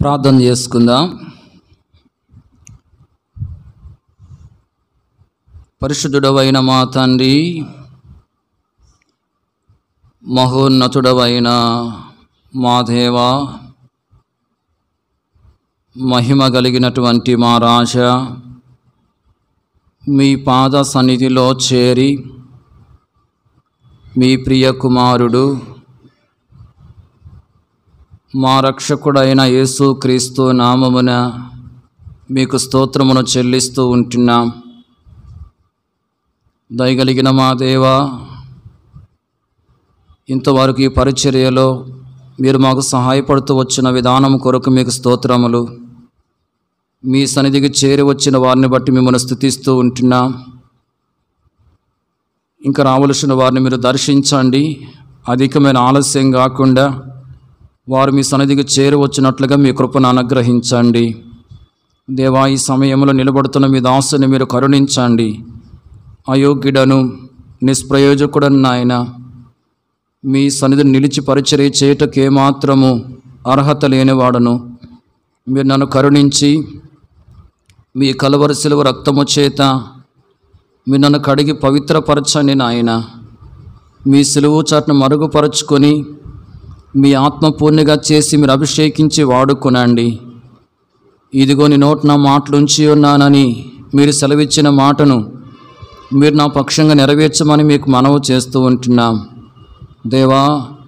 ప్రార్థన చేసుకుందాం పరిశుద్ధుడవైన మా తండ్రి మహోన్నతుడవైన మా దేవ మహిమ కలిగినటువంటి మా రాజ మీ పాద సన్నిధిలో చేరి మీ ప్రియ కుమారుడు మా రక్షకుడైన యేసుక్రీస్తు నామమున మీకు స్తోత్రమును చెల్లిస్తూ ఉంటున్నాం దయగలిగిన మా దేవా ఇంతవరకు ఈ పరిచర్యలో మీరు మాకు సహాయపడుతూ వచ్చిన విధానం కొరకు మీకు స్తోత్రములు మీ సన్నిధికి చేరి వచ్చిన వారిని బట్టి మిమ్మల్ని స్థుతిస్తూ ఉంటున్నాం ఇంకా రావలసిన వారిని మీరు దర్శించండి అధికమైన ఆలస్యం కాకుండా వారు మీ సన్నిధికి చేరి వచ్చినట్లుగా మీ కృపను అనుగ్రహించండి దేవా ఈ సమయంలో నిలబడుతున్న మీ దాసుని మీరు కరుణించండి అయోగ్యుడను నిష్ప్రయోజకుడను నాయన మీ సన్నిధిని నిలిచి పరిచర్య చేయటకు ఏమాత్రము అర్హత లేనివాడను మీరు నన్ను కరుణించి మీ కలవరి సిలువ రక్తము చేత మీరు నన్ను కడిగి పవిత్రపరచండి నాయన మీ సిలువు చాటును మరుగుపరుచుకొని మీ ఆత్మ పూర్ణిగా చేసి మీరు అభిషేకించి వాడుకునండి ఇదిగో నీ నోట నా మాటలు ఉంచి ఉన్నానని మీరు సెలవిచ్చిన మాటను మీరు నా పక్షంగా నెరవేర్చమని మీకు మనవి చేస్తూ ఉంటున్నాం దేవా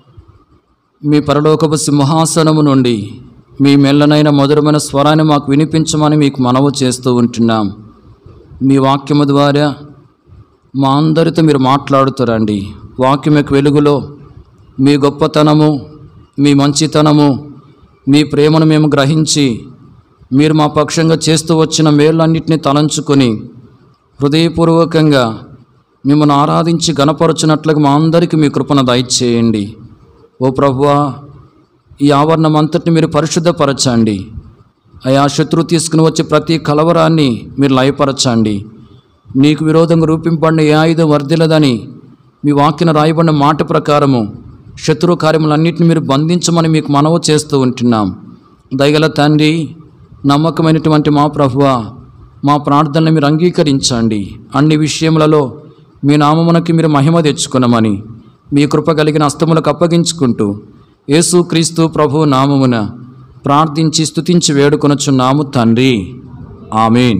మీ పరలోకపు సింహాసనము నుండి మీ మెల్లనైన మధురమైన స్వరాన్ని మాకు వినిపించమని మీకు మనవి చేస్తూ ఉంటున్నాం మీ వాక్యము ద్వారా మా అందరితో మీరు మాట్లాడుతారండి వాక్యం యొక్క వెలుగులో మీ గొప్పతనము మీ మంచితనము మీ ప్రేమను మేము గ్రహించి మీరు మా పక్షంగా చేస్తూ వచ్చిన మేళ్ళన్నింటినీ తలంచుకొని హృదయపూర్వకంగా మిమ్మల్ని ఆరాధించి గణపరచునట్లుగా మా అందరికీ మీ కృపను దయచేయండి ఓ ప్రభువా ఈ ఆవరణం అంతటిని మీరు పరిశుద్ధపరచండి అయా శత్రువు తీసుకుని వచ్చే ప్రతి కలవరాన్ని మీరు లయపరచండి నీకు విరోధంగా రూపింపడిన ఏ ఆయుధం వర్ధిలదని మీ వాక్యన రాయబడిన మాట ప్రకారము శత్రు కార్యములన్నింటినీ మీరు బంధించమని మీకు మనవి చేస్తూ ఉంటున్నాం దయగల తండ్రి నమ్మకమైనటువంటి మా ప్రభువా మా ప్రార్థనలు మీరు అంగీకరించండి అన్ని విషయములలో మీ నామమునకి మీరు మహిమ తెచ్చుకునమని మీ కృప కలిగిన హస్తములకు అప్పగించుకుంటూ యేసుక్రీస్తు ప్రభు నామమున ప్రార్థించి స్తుతించి వేడుకొనొచ్చున్నాము తండ్రి ఆమెన్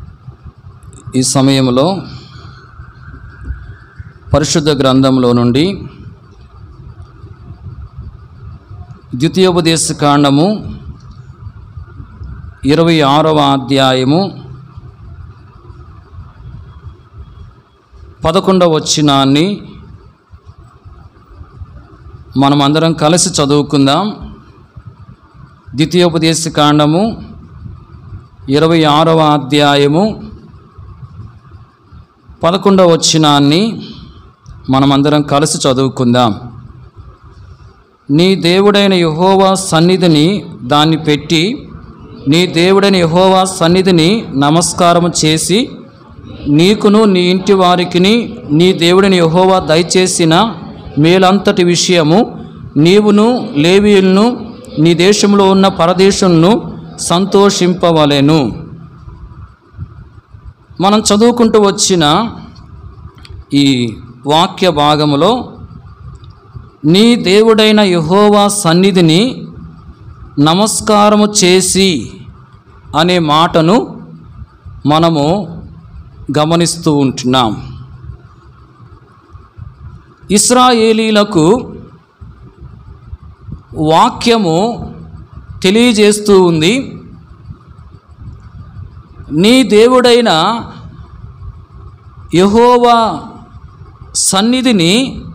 ఈ సమయంలో పరిశుద్ధ గ్రంథంలో నుండి ద్వితీయోపదేశ కాండము ఇరవై ఆరవ అధ్యాయము పదకొండవ వచ్చినాన్ని మనమందరం కలిసి చదువుకుందాం ద్వితీయోపదేశ కాండము ఇరవై ఆరవ అధ్యాయము పదకొండవ వచ్చినాన్ని మనమందరం కలిసి చదువుకుందాం నీ దేవుడైన యహోవా సన్నిధిని దాన్ని పెట్టి నీ దేవుడైన యహోవా సన్నిధిని నమస్కారం చేసి నీకును నీ ఇంటి వారికిని నీ దేవుడైన యహోవా దయచేసిన మేలంతటి విషయము నీవును లేవీయులను నీ దేశంలో ఉన్న పరదేశంను సంతోషింపవలెను మనం చదువుకుంటూ వచ్చిన ఈ వాక్య భాగములో నీ దేవుడైన యహోవా సన్నిధిని నమస్కారము చేసి అనే మాటను మనము గమనిస్తూ ఉంటున్నాం ఇస్రాయేలీలకు వాక్యము తెలియజేస్తూ ఉంది నీ దేవుడైన యహోవా సన్నిధిని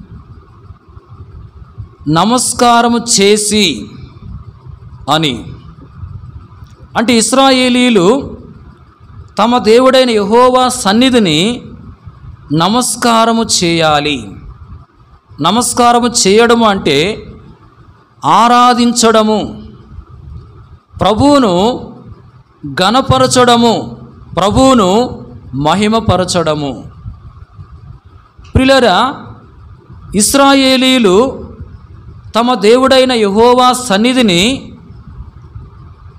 నమస్కారము చేసి అని అంటే ఇస్రాయేలీలు తమ దేవుడైన యహోవా సన్నిధిని నమస్కారము చేయాలి నమస్కారము చేయడము అంటే ఆరాధించడము ప్రభువును గణపరచడము ప్రభువును మహిమపరచడము ప్రిలరా ఇస్రాయేలీలు తమ దేవుడైన యహోవా సన్నిధిని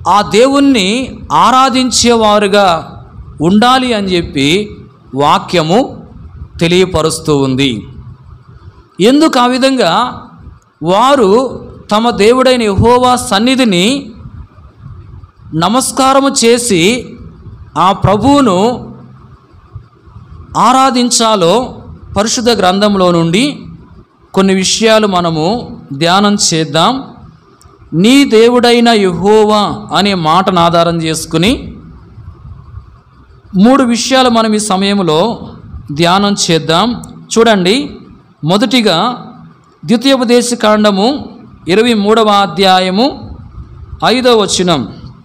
ఆ దేవుణ్ణి ఆరాధించేవారుగా ఉండాలి అని చెప్పి వాక్యము తెలియపరుస్తూ ఉంది ఎందుకు ఆ విధంగా వారు తమ దేవుడైన యెహోవా సన్నిధిని నమస్కారము చేసి ఆ ప్రభువును ఆరాధించాలో పరిశుద్ధ గ్రంథంలో నుండి కొన్ని విషయాలు మనము ధ్యానం చేద్దాం నీ దేవుడైన యెహోవా అనే మాటను ఆధారం చేసుకుని మూడు విషయాలు మనం ఈ సమయంలో ధ్యానం చేద్దాం చూడండి మొదటిగా ద్వితీయోపదేశ కాండము ఇరవై మూడవ అధ్యాయము ఐదవ వచనం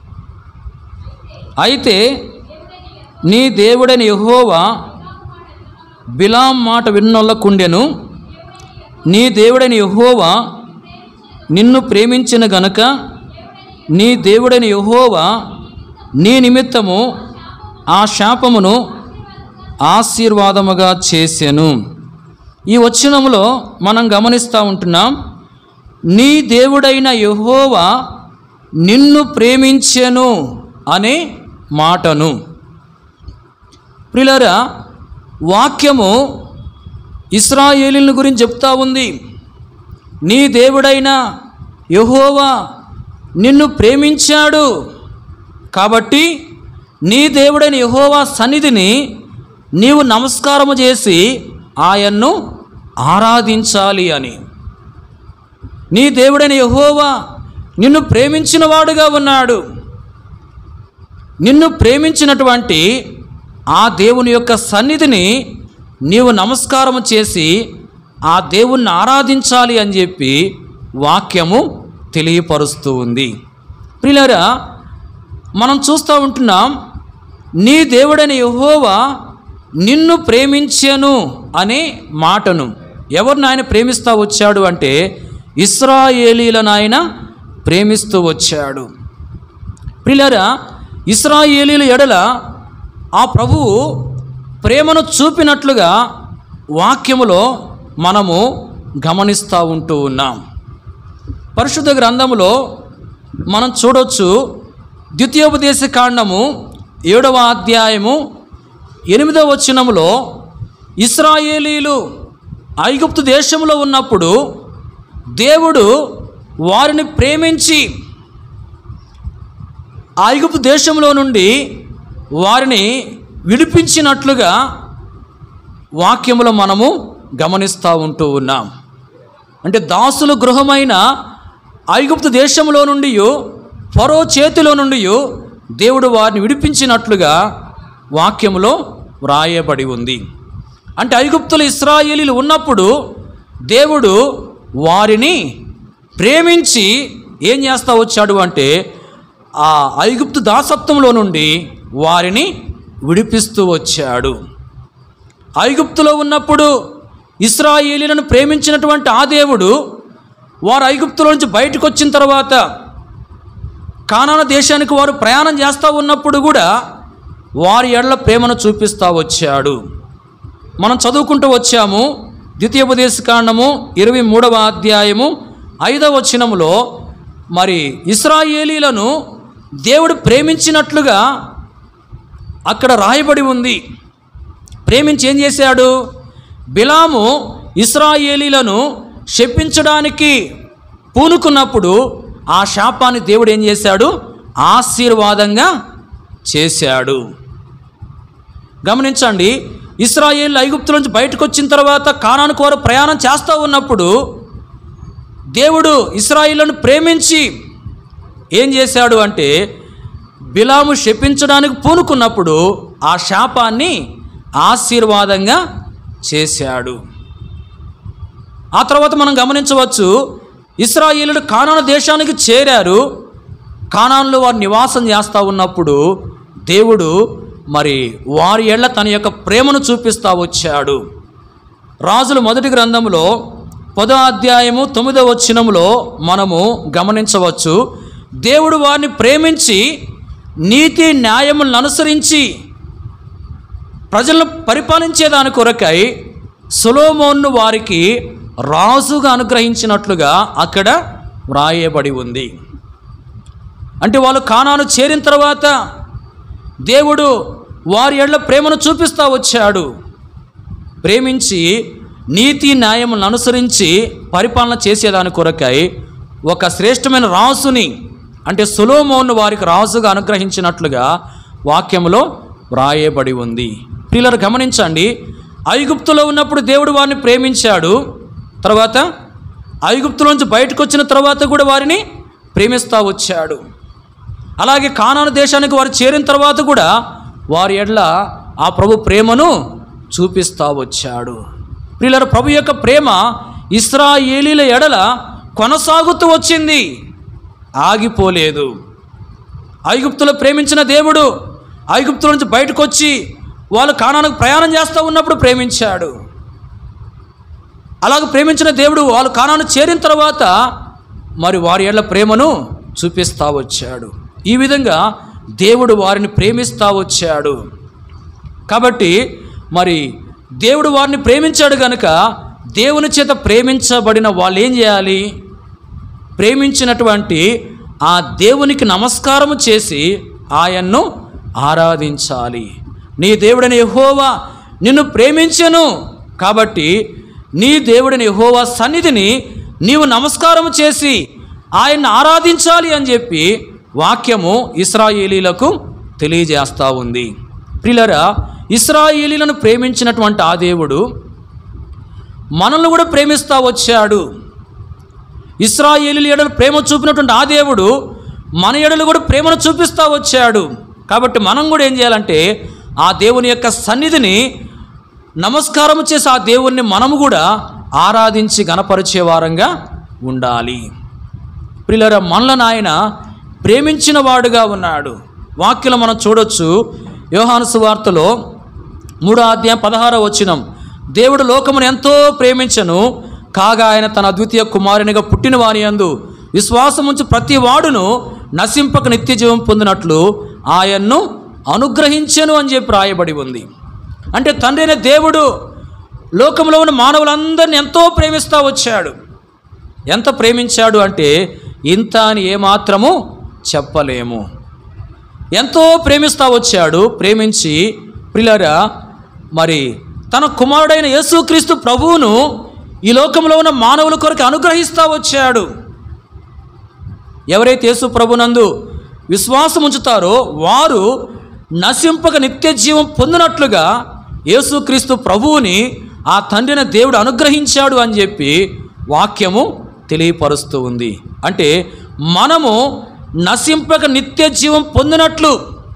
అయితే నీ దేవుడైన యెహోవా బిలాం మాట విన్నొల్లకుండెను నీ దేవుడైన యెహోవా నిన్ను ప్రేమించిన గనుక నీ దేవుడైన యెహోవా నీ నిమిత్తము ఆ శాపమును ఆశీర్వాదముగా చేసెను ఈ వచనములో మనం గమనిస్తూ ఉంటున్నాం నీ దేవుడైన యెహోవా నిన్ను ప్రేమించెను అనే మాటను ప్రిలరా వాక్యము ఇస్రాయేలీల గురించి చెప్తా ఉంది నీ దేవుడైన యెహోవా నిన్ను ప్రేమించాడు కాబట్టి నీ దేవుడైన యెహోవా సన్నిధిని నీవు నమస్కారము చేసి ఆయన్ను ఆరాధించాలి అని నీ దేవుడైన యెహోవా నిన్ను ప్రేమించిన వాడుగా ఉన్నాడు నిన్ను ప్రేమించినటువంటి ఆ దేవుని యొక్క సన్నిధిని నీవు నమస్కారం చేసి ఆ దేవుణ్ణి ఆరాధించాలి అని చెప్పి వాక్యము తెలియపరుస్తూ ఉంది ప్రియులారా మనం చూస్తూ ఉంటున్నాం నీ దేవుడైన యెహోవా నిన్ను ప్రేమించెను అనే మాటను ఎవరిని ఆయన ప్రేమిస్తూ వచ్చాడు అంటే ఇస్రాయేలీలను ఆయన ప్రేమిస్తూ వచ్చాడు ప్రిలరా ఇస్రాయేలీల ఎడల ఆ ప్రభువు ప్రేమను చూపినట్లుగా వాక్యములో మనము గమనిస్తూ ఉంటూ ఉన్నాం పరిశుద్ధ గ్రంథములో మనం చూడొచ్చు ద్వితీయోపదేశ కాండము ఏడవ అధ్యాయము ఎనిమిదవ వచనములో ఇస్రాయేలీలు ఐగుప్తు దేశంలో ఉన్నప్పుడు దేవుడు వారిని ప్రేమించి ఆ ఐగుప్తు దేశంలో నుండి వారిని విడిపించినట్లుగా వాక్యములో మనము గమనిస్తూ ఉంటూ ఉన్నాం అంటే దాసుల గృహమైన ఐగుప్తు దేశంలో నుండి ఫరో చేతిలో నుండి దేవుడు వారిని విడిపించినట్లుగా వాక్యములో వ్రాయబడి ఉంది అంటే ఐగుప్తులు ఇస్రాయేలీలు ఉన్నప్పుడు దేవుడు వారిని ప్రేమించి ఏం చేస్తా వచ్చాడు అంటే ఆ ఐగుప్తు దాసత్వంలో నుండి వారిని విడిపిస్తూ వచ్చాడు ఐగుప్తులో ఉన్నప్పుడు ఇస్రాయేలీలను ప్రేమించినటువంటి ఆ దేవుడు వారు ఐగుప్తులో నుంచి బయటకు వచ్చిన తర్వాత కానాన దేశానికి వారు ప్రయాణం చేస్తూ ఉన్నప్పుడు కూడా వారి ఎడల ప్రేమను చూపిస్తూ వచ్చాడు మనం చదువుకుంటూ వచ్చాము ద్వితీయోపదేశ కాండము ఇరవై మూడవ అధ్యాయము ఐదవ వచనములో మరి ఇస్రాయేలీలను దేవుడు ప్రేమించినట్లుగా అక్కడ రాయబడి ఉంది ప్రేమించి ఏం చేశాడు బిలాము ఇస్రాయేలీలను శపించడానికి పూనుకున్నప్పుడు ఆ శాపాన్ని దేవుడు ఏం చేశాడు ఆశీర్వాదంగా చేశాడు గమనించండి ఇస్రాయేల్ ఐగుప్తు నుంచి బయటకు వచ్చిన తర్వాత కానాను కోర ప్రయాణం చేస్తూ ఉన్నప్పుడు దేవుడు ఇస్రాయిలను ప్రేమించి ఏం చేశాడు అంటే బిలాము శపించడానికి పూనుకున్నప్పుడు ఆ శాపాన్ని ఆశీర్వాదంగా చేశాడు ఆ తర్వాత మనం గమనించవచ్చు ఇస్రాయేలుడు కానాను దేశానికి చేరారు కానాన్లో వారు నివాసం చేస్తూ ఉన్నప్పుడు దేవుడు మరి వారి ఏళ్ల తన యొక్క ప్రేమను చూపిస్తూ వచ్చాడు రాజుల మొదటి గ్రంథంలో పదో అధ్యాయము తొమ్మిదో వచనములో మనము గమనించవచ్చు దేవుడు వారిని ప్రేమించి నీతి న్యాయములను అనుసరించి ప్రజలను పరిపాలించేదాని కొరకై సులోమోన్ను వారికి రాజుగా అనుగ్రహించినట్లుగా అక్కడ వ్రాయబడి ఉంది అంటే వాళ్ళు కానాను చేరిన తర్వాత దేవుడు వారి ఎడ్ల ప్రేమను చూపిస్తూ వచ్చాడు ప్రేమించి నీతి న్యాయములను అనుసరించి పరిపాలన చేసేదాని కొరకై ఒక శ్రేష్టమైన రాసుని అంటే సులోమోను వారికి రాజుగా అనుగ్రహించినట్లుగా వాక్యములో వ్రాయబడి ఉంది పిల్లలు గమనించండి ఐగుప్తులో ఉన్నప్పుడు దేవుడు వారిని ప్రేమించాడు తర్వాత ఐగుప్తుల నుంచి బయటకు వచ్చిన తర్వాత కూడా వారిని ప్రేమిస్తూ వచ్చాడు అలాగే కానాను దేశానికి వారు చేరిన తర్వాత కూడా వారి ఎడ్ల ఆ ప్రభు ప్రేమను చూపిస్తూ వచ్చాడు ప్రియుల ప్రభు యొక్క ప్రేమ ఇస్రాయేలీల ఎడల కొనసాగుతూ వచ్చింది ఆగిపోలేదు ఐగుప్తులు ప్రేమించిన దేవుడు ఐగుప్తుల నుంచి బయటకు వచ్చి వాళ్ళు కానానికి ప్రయాణం చేస్తూ ఉన్నప్పుడు ప్రేమించాడు అలాగ ప్రేమించిన దేవుడు వాళ్ళు కానాను చేరిన తర్వాత మరి వారి ఏళ్ల ప్రేమను చూపిస్తూ వచ్చాడు ఈ విధంగా దేవుడు వారిని ప్రేమిస్తూ వచ్చాడు కాబట్టి మరి దేవుడు వారిని ప్రేమించాడు గనుక దేవుని చేత ప్రేమించబడిన వాళ్ళు ఏం చేయాలి ప్రేమించినటువంటి ఆ దేవునికి నమస్కారము చేసి ఆయన్ను ఆరాధించాలి నీ దేవుడైన యెహోవా నిన్ను ప్రేమించెను కాబట్టి నీ దేవుడైన యెహోవా సన్నిధిని నీవు నమస్కారం చేసి ఆయన్ని ఆరాధించాలి అని చెప్పి వాక్యము ఇస్రాయేలీలకు తెలియజేస్తూ ఉంది ప్రిలరా ఇస్రాయేలీలను ప్రేమించినటువంటి ఆ దేవుడు మనల్ని కూడా ప్రేమిస్తూ వచ్చాడు ఇస్రాయేలీల ఎడలు ప్రేమ చూపినటువంటి ఆ దేవుడు మన ఎడలు కూడా ప్రేమను చూపిస్తూ వచ్చాడు కాబట్టి మనం కూడా ఏం చేయాలంటే ఆ దేవుని యొక్క సన్నిధిని నమస్కారం చేసి ఆ దేవుణ్ణి మనము కూడా ఆరాధించి గణపరిచే వారంగా ఉండాలి ప్రిలర మనలను ఆయన ప్రేమించిన వాడుగా ఉన్నాడు వాక్యలో మనం చూడొచ్చు యోహాను సువార్తలో మూడో అధ్యాయం పదహారో వచ్చినం దేవుడు లోకమును ఎంతో ప్రేమించను కాగా ఆయన తన అద్వితీయ కుమారునిగా పుట్టిన వాని యందు విశ్వాసముంచి ప్రతి వాడును నశింపక నిత్య జీవం పొందినట్లు ఆయన్ను అనుగ్రహించెను అని చెప్పి రాయబడి ఉంది అంటే తండ్రి అయిన దేవుడు లోకంలో ఉన్న మానవులందరిని ఎంతో ప్రేమిస్తూ వచ్చాడు ఎంత ప్రేమించాడు అంటే ఇంత అని ఏమాత్రము చెప్పలేము ఎంతో ప్రేమిస్తూ వచ్చాడు ప్రేమించి ప్రిలరా మరి తన కుమారుడైన యేసుక్రీస్తు ప్రభువును ఈ లోకంలో ఉన్న మానవుల కొరకు అనుగ్రహిస్తూ వచ్చాడు ఎవరైతే యేసు ప్రభునందు విశ్వాసం ఉంచుతారో వారు నశింపక నిత్య జీవం పొందినట్లుగా యేసుక్రీస్తు ప్రభువుని ఆ తండ్రిన దేవుడు అనుగ్రహించాడు అని చెప్పి వాక్యము తెలియపరుస్తూ ఉంది అంటే మనము నశింపక నిత్య జీవం పొందినట్లు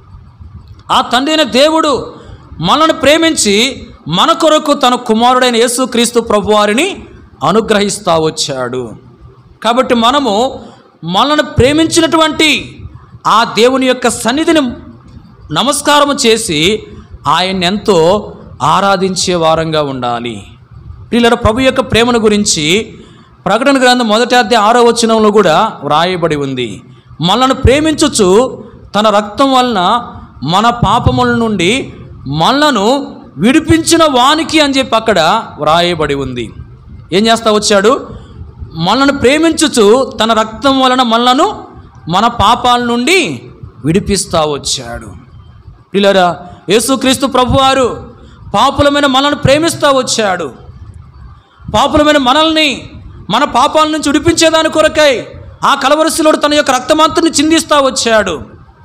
ఆ తండ్రైన దేవుడు మనల్ని ప్రేమించి మన కొరకు తన కుమారుడైన యేసుక్రీస్తు ప్రభువారిని అనుగ్రహిస్తూ వచ్చాడు కాబట్టి మనము మనల్ని ప్రేమించినటువంటి ఆ దేవుని యొక్క సన్నిధిని నమస్కారం చేసి ఆయన్ని ఎంతో ఆరాధించే వారంగా ఉండాలి వీళ్ళ ప్రభు యొక్క ప్రేమను గురించి ప్రకటన గ్రంథం మొదటి అధ్యాయ ఆరో వచనంలో కూడా వ్రాయబడి ఉంది మనల్ని ప్రేమించుచు తన రక్తం వలన మన పాపముల నుండి మనలను విడిపించిన వానికి అని చెప్పి అక్కడ వ్రాయబడి ఉంది ఏం చేస్తా వచ్చాడు మనల్ని ప్రేమించుచు తన రక్తం వలన మనలను మన పాపాల నుండి విడిపిస్తా వచ్చాడు పిల్లరా యేసుక్రీస్తు ప్రభువారు పాపులమైన మనల్ని ప్రేమిస్తూ వచ్చాడు పాపులమైన మనల్ని మన పాపాల నుంచి విడిపించేదాని కొరకై ఆ కలవరశిలోడు తన యొక్క రక్తమంతని చిందిస్తూ వచ్చాడు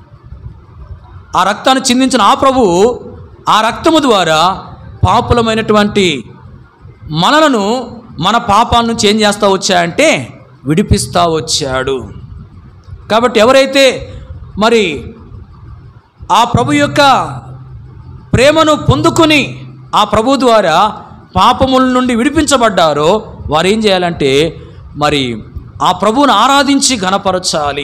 ఆ రక్తాన్ని చిందించిన ఆ ప్రభువు ఆ రక్తము ద్వారా పాపులమైనటువంటి మనలను మన పాపాల నుంచి ఏం చేస్తూ వచ్చాయంటే విడిపిస్తూ వచ్చాడు కాబట్టి ఎవరైతే మరి ఆ ప్రభు యొక్క ప్రేమను పొందుకొని ఆ ప్రభు ద్వారా పాపముల నుండి విడిపించబడ్డారో వారు ఏం చేయాలంటే మరి ఆ ప్రభువును ఆరాధించి ఘనపరచాలి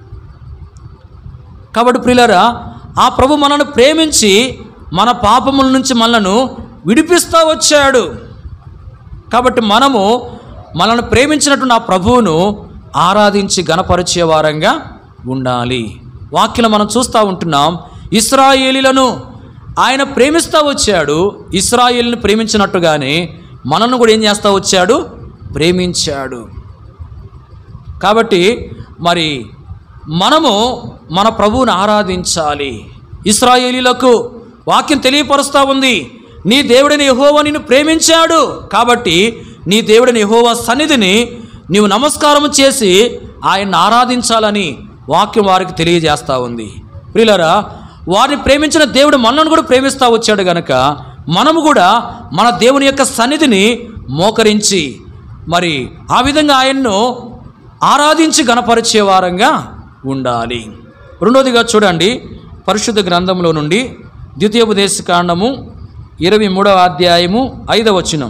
కాబట్టి ప్రియులరా ఆ ప్రభు మనను ప్రేమించి మన పాపముల నుంచి మనలను విడిపిస్తూ వచ్చాడు కాబట్టి మనము మనల్ని ప్రేమించినటువంటి ఆ ప్రభువును ఆరాధించి గణపరిచే వారంగా ఉండాలి వాక్యలో మనం చూస్తూ ఉంటున్నాం ఇస్రాయేలీలను ఆయన ప్రేమిస్తూ వచ్చాడు ఇస్రాయేల్ని ప్రేమించినట్టుగానే మనల్ని కూడా ఏం చేస్తూ వచ్చాడు ప్రేమించాడు కాబట్టి మరి మనము మన ప్రభువుని ఆరాధించాలి ఇస్రాయేలీలకు వాక్యం తెలియపరుస్తూ ఉంది నీ దేవుడిని యహోవా నిన్ను ప్రేమించాడు కాబట్టి నీ దేవుడిని యహోవా సన్నిధిని నీవు నమస్కారం చేసి ఆయన్ని ఆరాధించాలని వాక్యం వారికి తెలియజేస్తూ ఉంది ప్రియులరా వారిని ప్రేమించిన దేవుడు మనల్ని కూడా ప్రేమిస్తూ వచ్చాడు గనక మనము కూడా మన దేవుని యొక్క సన్నిధిని మోకరించి మరి ఆ విధంగా ఆయన్ను ఆరాధించి గణపరిచే వారంగా ఉండాలి రెండోదిగా చూడండి పరిశుద్ధ గ్రంథంలో నుండి ద్వితీయోపదేశ కాండము ఇరవై మూడవ అధ్యాయము ఐదవ వచనం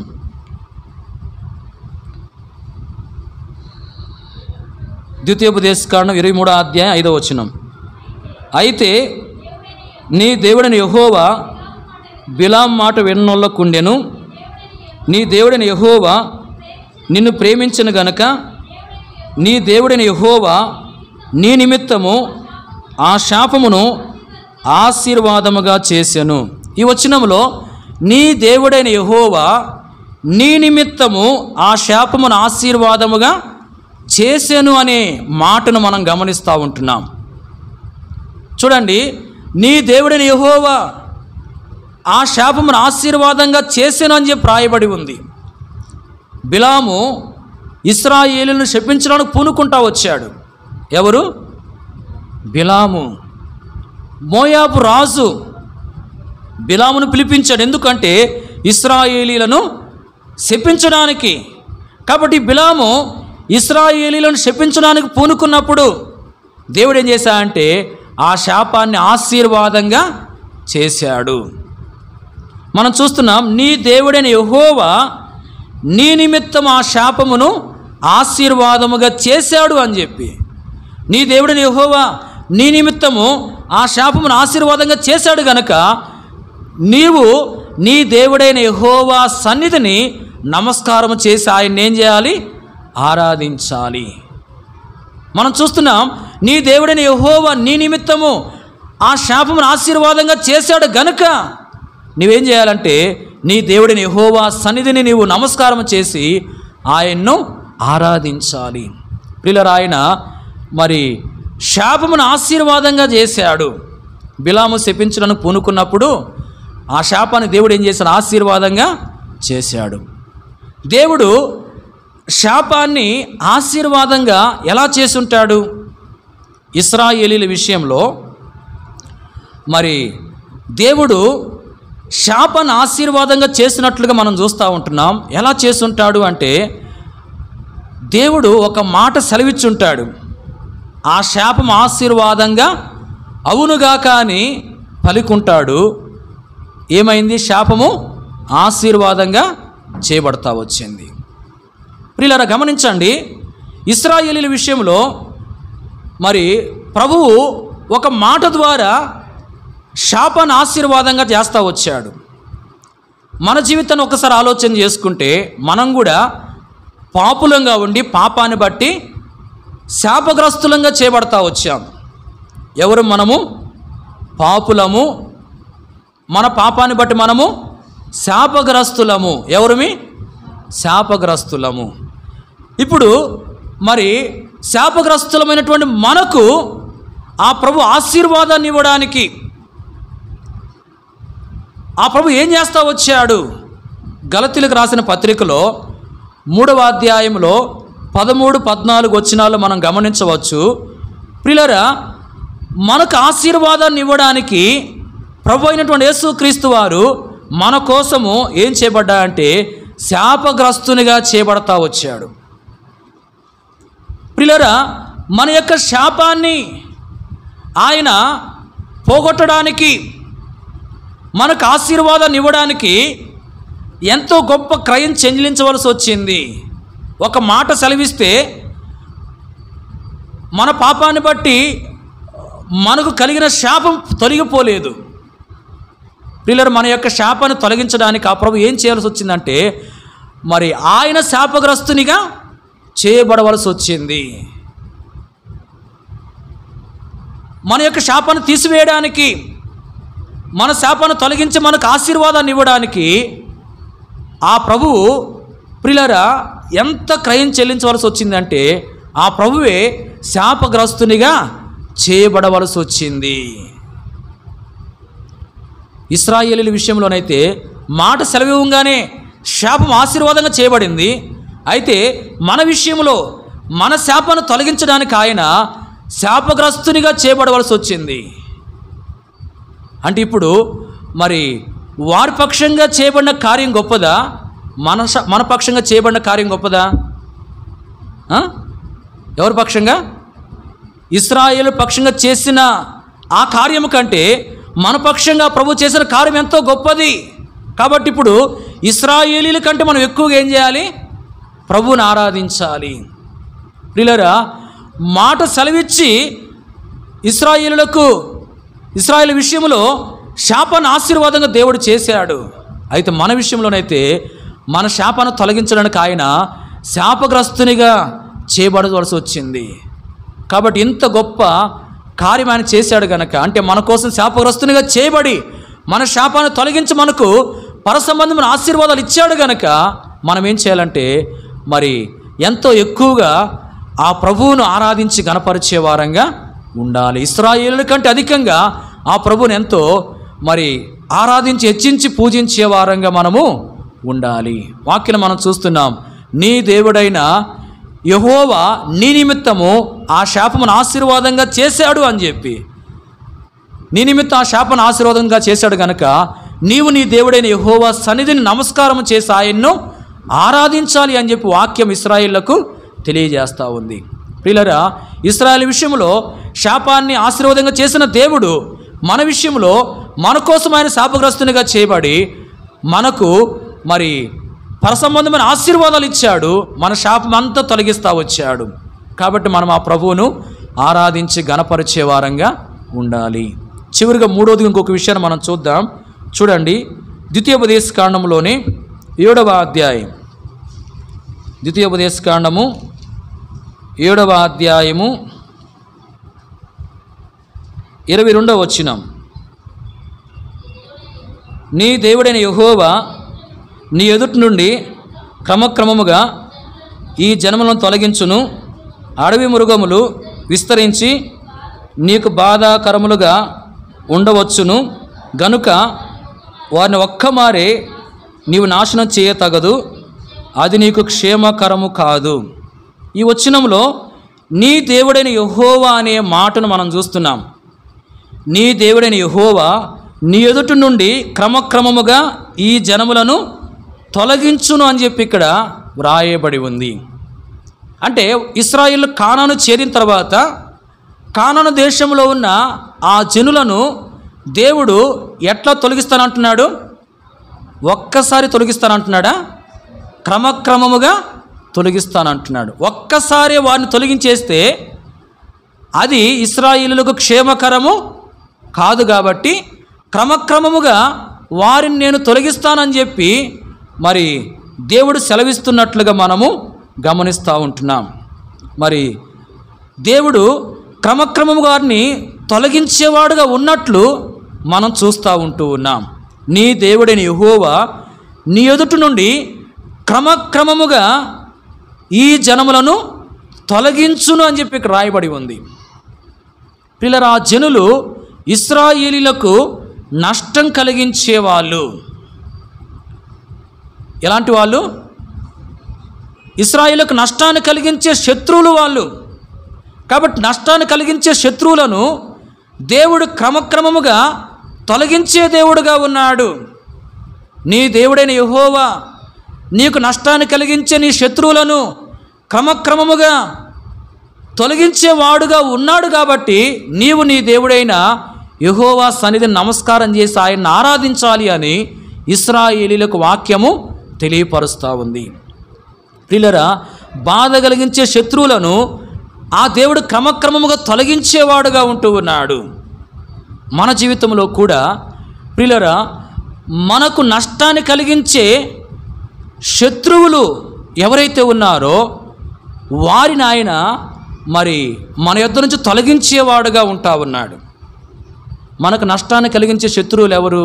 ద్వితీయోపదేశ కాండం ఇరవై మూడవ అధ్యాయం ఐదవ వచనం అయితే నీ దేవుడిని యహోవా బిలాం మాట విన్నోళ్ళకుండెను నీ దేవుడిని యహోవా నిన్ను ప్రేమించిన గనుక నీ దేవుడిని యహోవా నీ నిమిత్తము ఆ శాపమును ఆశీర్వాదముగా చేశాను ఈ వచనంలో నీ దేవుడైన యహోవా నీ నిమిత్తము ఆ శాపమును ఆశీర్వాదముగా చేశాను అనే మాటను మనం గమనిస్తూ ఉంటున్నాం చూడండి నీ దేవుడైన యహోవా ఆ శాపమును ఆశీర్వాదంగా చేశాను అని చెప్పి రాయబడి ఉంది బిలాము ఇస్రాయేలును శపించడానికి పూనుకుంటా వచ్చాడు ఎవరు బిలాము మోయాబు రాజు బిలామును పిలిపించాడు ఎందుకంటే ఇస్రాయేలీలను శపించడానికి కాబట్టి బిలాము ఇస్రాయేలీలను శపించడానికి పూనుకున్నప్పుడు దేవుడు ఏం చేశాడంటే ఆ శాపాన్ని ఆశీర్వాదంగా చేశాడు మనం చూస్తున్నాం నీ దేవుడైన యహోవా నీ నిమిత్తం ఆ శాపమును ఆశీర్వాదముగా చేశాడు అని చెప్పి నీ దేవుడిని యహోవా నీ నిమిత్తము ఆ శాపమును ఆశీర్వాదంగా చేశాడు గనక నీవు నీ దేవుడైన యహోవా సన్నిధిని నమస్కారం చేసి ఆయన్ని ఏం చేయాలి ఆరాధించాలి మనం చూస్తున్నాం నీ దేవుడైన యహోవా నీ నిమిత్తము ఆ శాపమును ఆశీర్వాదంగా చేశాడు గనుక నీవేం చేయాలంటే నీ దేవుడిని యహోవా సన్నిధిని నీవు నమస్కారం చేసి ఆయన్ను ఆరాధించాలి పిల్లలు ఆయన మరి శాపమును ఆశీర్వాదంగా చేశాడు బిలాము శపించడానికి పూనుకున్నప్పుడు ఆ శాపాన్ని దేవుడు ఏం చేశాడు ఆశీర్వాదంగా చేశాడు దేవుడు శాపాన్ని ఆశీర్వాదంగా ఎలా చేసుంటాడు ఇస్రాయేలీల విషయంలో మరి దేవుడు శాపాన్ని ఆశీర్వాదంగా చేసినట్లుగా మనం చూస్తూ ఉంటున్నాం ఎలా చేసుంటాడు అంటే దేవుడు ఒక మాట సెలవిచ్చుంటాడు ఆ శాపం ఆశీర్వాదంగా అవునుగా కానీ పలికుంటాడు ఏమైంది శాపము ఆశీర్వాదంగా చేయబడతా వచ్చింది ప్రియులారా గమనించండి ఇస్రాయేలీల విషయంలో మరి ప్రభువు ఒక మాట ద్వారా శాపాన్ని ఆశీర్వాదంగా చేస్తూ వచ్చాడు మన జీవితాన్ని ఒకసారి ఆలోచన చేసుకుంటే మనం కూడా పాపులంగా ఉండి పాపాన్ని బట్టి శాపగ్రస్తులంగా చేయబడతా వచ్చాం ఎవరు మనము పాపులము మన పాపాన్ని బట్టి మనము శాపగ్రస్తులము ఎవరిమి శాపగ్రస్తులము ఇప్పుడు మరి శాపగ్రస్తులమైనటువంటి మనకు ఆ ప్రభు ఆశీర్వాదాన్ని ఇవ్వడానికి ఆ ప్రభు ఏం చేస్తా వచ్చాడు గలతీలకు రాసిన పత్రికలో మూడవ అధ్యాయంలో పదమూడు పద్నాలుగు వచ్చినాలు మనం గమనించవచ్చు ప్రిలరా మనకు ఆశీర్వాదాన్ని ఇవ్వడానికి ప్రభు అయినటువంటి యేసుక్రీస్తు వారు మన కోసము ఏం చేయబడ్డా అంటే శాపగ్రస్తునిగా చేయబడతా వచ్చాడు ప్రిలరా మన యొక్క శాపాన్ని ఆయన పోగొట్టడానికి మనకు ఆశీర్వాదాన్ని ఇవ్వడానికి ఎంతో గొప్ప క్రయం చెల్లించవలసి వచ్చింది ఒక మాట సెలవిస్తే మన పాపాన్ని బట్టి మనకు కలిగిన శాపం తొలగిపోలేదు పిల్లలు మన యొక్క శాపాన్ని తొలగించడానికి ఆ ప్రభు ఏం చేయాల్సి వచ్చిందంటే మరి ఆయన శాపగ్రస్తునిగా చేయబడవలసి వచ్చింది మన యొక్క శాపాన్ని తీసివేయడానికి మన శాపాన్ని తొలగించి మనకు ఆశీర్వాదాన్ని ఇవ్వడానికి ఆ ప్రభువు ప్రిలరా ఎంత క్రయం చెల్లించవలసి వచ్చిందంటే ఆ ప్రభువే శాపగ్రస్తునిగా చేయబడవలసి వచ్చింది ఇస్రాయేలీల విషయంలోనైతే మాట సెలవివ్వగానే శాపం ఆశీర్వాదంగా చేయబడింది అయితే మన విషయంలో మన శాపను తొలగించడానికి ఆయన శాపగ్రస్తునిగా చేయబడవలసి వచ్చింది అంటే ఇప్పుడు మరి వారి పక్షంగా చేయబడిన కార్యం గొప్పదా మన స- మన పక్షంగా చేయబడిన కార్యం గొప్పదా ఆ? ఎవరి పక్షంగా ఇస్రాయేల్ పక్షంగా చేసిన ఆ కార్యము కంటే మన పక్షంగా ప్రభు చేసిన కార్యం ఎంతో గొప్పది కాబట్టి ఇప్పుడు ఇస్రాయేలీల కంటే మనం ఎక్కువగా ఏం చేయాలి ప్రభువుని ఆరాధించాలి ప్రియులరా మాట సెలవిచ్చి ఇస్రాయేలులకు ఇస్రాయేల్ విషయంలో శాపాన్ని ఆశీర్వాదంగా దేవుడు చేశాడు అయితే మన విషయంలోనైతే మన శాపాన్ని తొలగించడానికి ఆయన శాపగ్రస్తునిగా చేయబడవలసి వచ్చింది కాబట్టి ఇంత గొప్ప కార్యం ఆయన చేశాడు గనక అంటే మన కోసం శాపగ్రస్తునిగా చేయబడి మన శాపాన్ని తొలగించి మనకు పరసంబంధమైన ఆశీర్వాదాలు ఇచ్చాడు గనక మనం ఏం చేయాలంటే మరి ఎంతో ఎక్కువగా ఆ ప్రభువును ఆరాధించి గణపరిచే వారంగా ఉండాలి ఇస్రాయేలుల కంటే అధికంగా ఆ ప్రభువుని ఎంతో మరి ఆరాధించి హెచ్చించి పూజించే వారంగా మనము ఉండాలి వాక్యం మనం చూస్తున్నాం నీ దేవుడైన యహోవా నీ నిమిత్తము ఆ శాపమును ఆశీర్వాదంగా చేశాడు అని చెప్పి నీ నిమిత్తం ఆ శాపను ఆశీర్వాదంగా చేశాడు గనక నీవు నీ దేవుడైన యహోవా సన్నిధిని నమస్కారం చేసి ఆయన్ను ఆరాధించాలి అని చెప్పి వాక్యం ఇస్రాయిళ్లకు తెలియజేస్తూ ఉంది ప్రియులరా ఇస్రాయేల్ విషయంలో శాపాన్ని ఆశీర్వాదంగా చేసిన దేవుడు మన విషయంలో మన కోసం ఆయన శాపగ్రస్తునిగా చేయబడి మనకు మరి పరసంబంధమైన ఆశీర్వాదాలు ఇచ్చాడు మన శాపం అంతా తొలగిస్తూ వచ్చాడు కాబట్టి మనం ఆ ప్రభువును ఆరాధించి గణపరిచే వారంగా ఉండాలి చివరిగా మూడోది ఇంకొక విషయాన్ని మనం చూద్దాం చూడండి ద్వితీయోపదేశ కాండంలోని ఏడవ అధ్యాయం ద్వితీయోపదేశ కాండము ఏడవ అధ్యాయము ఇరవై రెండవ వచ్చినాం నీ దేవుడైన యహోవా నీ ఎదుటి నుండి క్రమక్రమముగా ఈ జనములను తొలగించును అడవి మృగములు విస్తరించి నీకు బాధాకరములుగా ఉండవచ్చును గనుక వారిని ఒక్కమారే నీవు నాశనం చేయతగదు అది నీకు క్షేమకరము కాదు ఈ వచనంలో నీ దేవుడైన యహోవా అనే మాటను మనం చూస్తున్నాం నీ దేవుడైన యహోవా నీ ఎదుటి నుండి క్రమక్రమముగా ఈ జనములను తొలగించును అని చెప్పి ఇక్కడ వ్రాయబడి ఉంది అంటే ఇస్రాయిల్ కానాను చేరిన తర్వాత కానాను దేశంలో ఉన్న ఆ జనులను దేవుడు ఎట్లా తొలగిస్తానంటున్నాడు ఒక్కసారి తొలగిస్తానంటున్నాడా క్రమక్రమముగా తొలగిస్తానంటున్నాడు ఒక్కసారి వారిని తొలగించేస్తే అది ఇస్రాయిలులకు క్షేమకరము కాదు కాబట్టి క్రమక్రమముగా వారిని నేను తొలగిస్తానని చెప్పి మరి దేవుడు సెలవిస్తున్నట్లుగా మనము గమనిస్తూ ఉంటున్నాం మరి దేవుడు క్రమక్రమము వారిని తొలగించేవాడుగా ఉన్నట్లు మనం చూస్తూ ఉంటూ ఉన్నాం నీ దేవుడైన యహోవా నీ ఎదుటి నుండి క్రమక్రమముగా ఈ జనములను తొలగించును అని చెప్పి ఇక్కడ రాయబడి ఉంది పిల్లల ఆ జనులు ఇస్రాయేలీలకు నష్టం కలిగించే వాళ్ళు ఎలాంటి వాళ్ళు ఇస్రాయేలుకు నష్టాన్ని కలిగించే శత్రువులు వాళ్ళు కాబట్టి నష్టాన్ని కలిగించే శత్రువులను దేవుడు క్రమక్రమముగా తొలగించే దేవుడుగా ఉన్నాడు నీ దేవుడైన యహోవా నీకు నష్టాన్ని కలిగించే నీ శత్రువులను క్రమక్రమముగా తొలగించేవాడుగా ఉన్నాడు కాబట్టి నీవు నీ దేవుడైన యహోవా సన్నిధిని నమస్కారం చేసి ఆయన్ని ఆరాధించాలి అని ఇస్రాయేలీలకు వాక్యము తెలియపరుస్తూ ఉంది ప్రియులరా బాధ కలిగించే శత్రువులను ఆ దేవుడు క్రమక్రమముగా తొలగించేవాడుగా ఉంటూ ఉన్నాడు మన జీవితంలో కూడా ప్రియులరా మనకు నష్టాన్ని కలిగించే శత్రువులు ఎవరైతే ఉన్నారో వారిని ఆయన మరి మన యొద్ద నుంచి తొలగించేవాడుగా ఉంటా ఉన్నాడు మనకు నష్టాన్ని కలిగించే శత్రువులు ఎవరు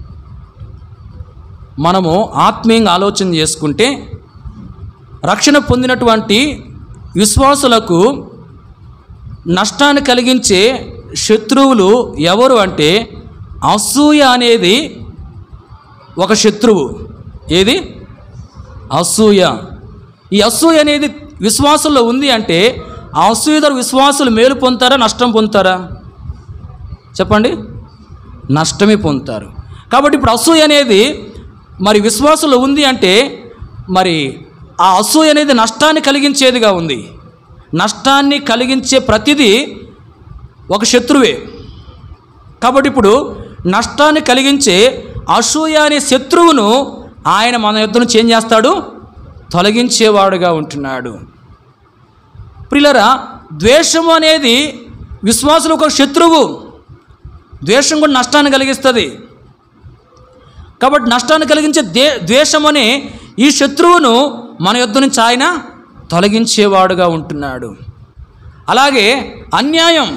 మనము ఆత్మీయంగా ఆలోచన చేసుకుంటే రక్షణ పొందినటువంటి విశ్వాసులకు నష్టాన్ని కలిగించే శత్రువులు ఎవరు అంటే అసూయ అనేది ఒక శత్రువు ఏది అసూయ ఈ అసూయ అనేది విశ్వాసంలో ఉంది అంటే ఆ అసూయ ద్వారా విశ్వాసులు మేలు పొందుతారా నష్టం పొందుతారా చెప్పండి నష్టమే పొందుతారు కాబట్టి ఇప్పుడు అసూయ అనేది మరి విశ్వాసంలో ఉంది అంటే మరి ఆ అసూయ అనేది నష్టాన్ని కలిగించేదిగా ఉంది నష్టాన్ని కలిగించే ప్రతిదీ ఒక శత్రువే కాబట్టి ఇప్పుడు నష్టాన్ని కలిగించే అసూయ అనే శత్రువును ఆయన మన యుద్ధ నుంచి ఏం చేస్తాడు తొలగించేవాడుగా ఉంటున్నాడు ప్రిలరా ద్వేషము అనేది విశ్వాసులకు ఒక శత్రువు ద్వేషం కూడా నష్టాన్ని కలిగిస్తుంది కాబట్టి నష్టాన్ని కలిగించే దే ద్వేషం అనే ఈ శత్రువును మన యుద్ధ నుంచి ఆయన తొలగించేవాడుగా ఉంటున్నాడు అలాగే అన్యాయం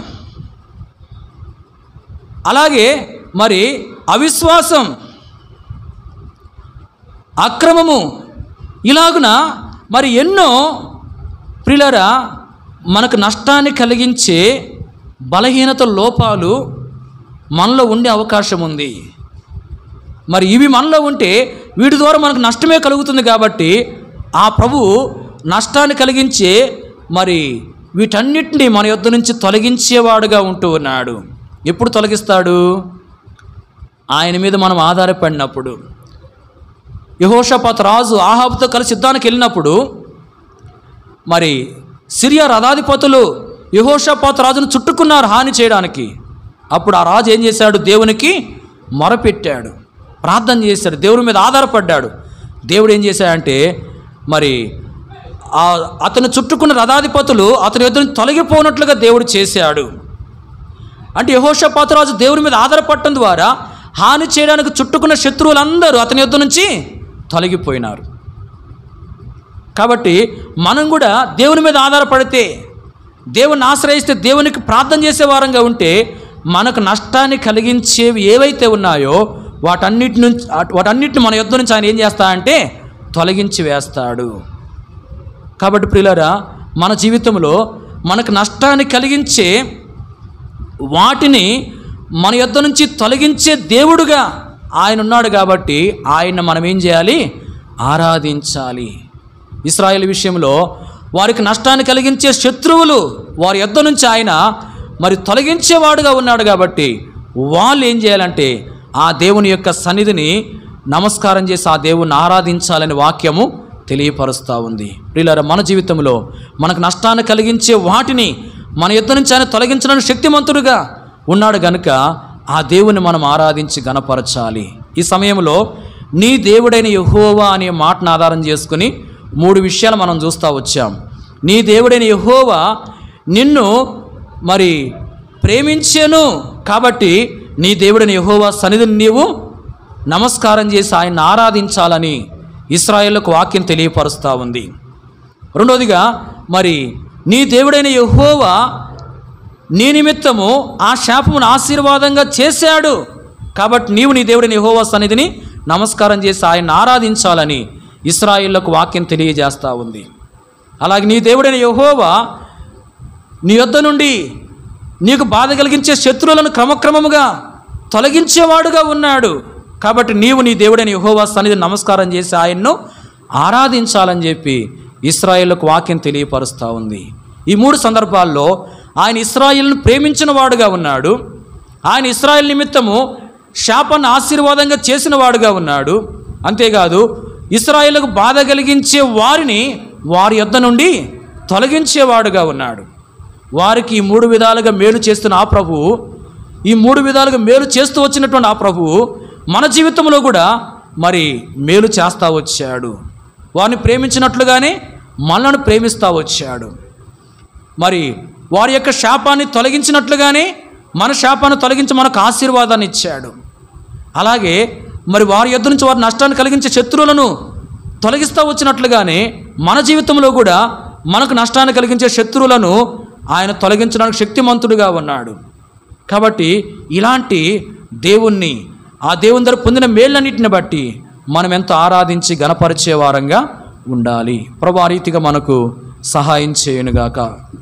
అలాగే మరి అవిశ్వాసం అక్రమము ఇలాగున మరి ఎన్నో ప్రిలరా మనకు నష్టాన్ని కలిగించే బలహీనత లోపాలు మనలో ఉండే అవకాశం ఉంది మరి ఇవి మనలో ఉంటే వీటి ద్వారా మనకు నష్టమే కలుగుతుంది కాబట్టి ఆ ప్రభువు నష్టాన్ని కలిగించే మరి వీటన్నిటిని మన యొద్ద నుంచి తొలగించేవాడుగా ఉంటూ ఉన్నాడు ఎప్పుడు తొలగిస్తాడు ఆయన మీద మనం ఆధారపడినప్పుడు యహోషపాత రాజు ఆహాబుతో కలిసి యుద్ధానికి వెళ్ళినప్పుడు మరి సిరియా రథాధిపతులు యహోషపాత రాజును చుట్టుకున్నారు హాని చేయడానికి అప్పుడు ఆ రాజు ఏం చేశాడు దేవునికి మొరపెట్టాడు ప్రార్థన చేశాడు దేవుడి మీద ఆధారపడ్డాడు దేవుడు ఏం చేశాడంటే మరి ఆ అతను చుట్టుకున్న రథాధిపతులు అతని ఎదురు తొలగిపోనట్లుగా దేవుడు చేశాడు అంటే యహోషపాతరాజు దేవుడి మీద ఆధారపడటం ద్వారా హాని చేయడానికి చుట్టుకున్న శత్రువులందరూ అతని యుద్ధ నుంచి తొలగిపోయినారు కాబట్టి మనం కూడా దేవుని మీద ఆధారపడితే దేవుని ఆశ్రయిస్తే దేవునికి ప్రార్థన చేసే వారంగా ఉంటే మనకు నష్టాన్ని కలిగించేవి ఏవైతే ఉన్నాయో వాటన్నిటి నుంచి వాటన్నిటిని మన యుద్ధం నుంచి ఆయన ఏం చేస్తా అంటే తొలగించి వేస్తాడు కాబట్టి ప్రియులరా మన జీవితంలో మనకు నష్టాన్ని కలిగించే వాటిని మన యొద్ద నుంచి తొలగించే దేవుడుగా ఆయన ఉన్నాడు కాబట్టి ఆయన మనం ఏం చేయాలి ఆరాధించాలి ఇస్రాయేల్ విషయంలో వారికి నష్టాన్ని కలిగించే శత్రువులు వారి యొద్ద నుంచి ఆయన మరి తొలగించేవాడుగా ఉన్నాడు కాబట్టి వాళ్ళు ఏం చేయాలంటే ఆ దేవుని యొక్క సన్నిధిని నమస్కారం చేసి ఆ దేవుని ఆరాధించాలని వాక్యము తెలియపరుస్తూ ఉంది ప్రియులారా మన జీవితంలో మనకు నష్టాన్ని కలిగించే వాటిని మన యుద్ధ నుంచి ఆయన తొలగించడానికి శక్తిమంతుడుగా ఉన్నాడు గనుక ఆ దేవుని మనం ఆరాధించి గనపరచాలి ఈ సమయంలో నీ దేవుడైన యహోవా అనే మాటను ఆధారం చేసుకుని మూడు విషయాలు మనం చూస్తూ వచ్చాం నీ దేవుడైన యహోవా నిన్ను మరి ప్రేమించాను కాబట్టి నీ దేవుడైన యహోవా సన్నిధిని నీవు నమస్కారం చేసి ఆయన్ని ఆరాధించాలని ఇస్రాయేళ్లకు వాక్యం తెలియపరుస్తూ ఉంది రెండవదిగా మరి నీ దేవుడైన యెహోవా నీ నిమిత్తము ఆ శాపమును ఆశీర్వాదంగా చేశాడు కాబట్టి నీవు నీ దేవుడైన యెహోవా సన్నిధిని నమస్కారం చేసి ఆయన ఆరాధించాలని ఇస్రాయిళ్లకు వాక్యం తెలియజేస్తూ ఉంది అలాగే నీ దేవుడైన యెహోవా నీ యొద్ద నుండి నీకు బాధ కలిగించే శత్రువులను క్రమక్రమముగా తొలగించేవాడుగా ఉన్నాడు కాబట్టి నీవు నీ దేవుడైన యెహోవా సన్నిధి నమస్కారం చేసి ఆయన్ను ఆరాధించాలని చెప్పి ఇస్రాయేళ్లకు వాక్యం తెలియపరుస్తూ ఉంది ఈ మూడు సందర్భాల్లో ఆయన ఇస్రాయిల్ను ప్రేమించిన వాడుగా ఉన్నాడు ఆయన ఇస్రాయిల్ నిమిత్తము శాపాన్ని ఆశీర్వాదంగా చేసిన వాడుగా ఉన్నాడు అంతేకాదు ఇస్రాయిల్కు బాధ కలిగించే వారిని వారి యొద్ద నుండి తొలగించేవాడుగా ఉన్నాడు వారికి ఈ మూడు విధాలుగా మేలు చేస్తున్న ఆ ప్రభువు ఈ మూడు విధాలుగా మేలు చేస్తూ వచ్చినటువంటి ఆ ప్రభువు మన జీవితంలో కూడా మరి మేలు చేస్తూ వచ్చాడు వారిని ప్రేమించినట్లుగానే మనల్ని ప్రేమిస్తూ వచ్చాడు మరి వారి యొక్క శాపాన్ని తొలగించినట్లుగానే మన శాపాన్ని తొలగించి మనకు ఆశీర్వాదాన్ని ఇచ్చాడు అలాగే మరి వారి యొద్ద నుంచి వారి నష్టాన్ని కలిగించే శత్రువులను తొలగిస్తూ వచ్చినట్లుగానే మన జీవితంలో కూడా మనకు నష్టాన్ని కలిగించే శత్రువులను ఆయన తొలగించడానికి శక్తిమంతుడుగా ఉన్నాడు కాబట్టి ఇలాంటి దేవుణ్ణి ఆ దేవుని దగ్గర పొందిన మేళ్ళన్నిటిని బట్టి మనం ఎంతో ఆరాధించి గణపరిచే వారంగా ఉండాలి ప్రభు ఆ రీతిగా మనకు సహాయం చేయనుగాక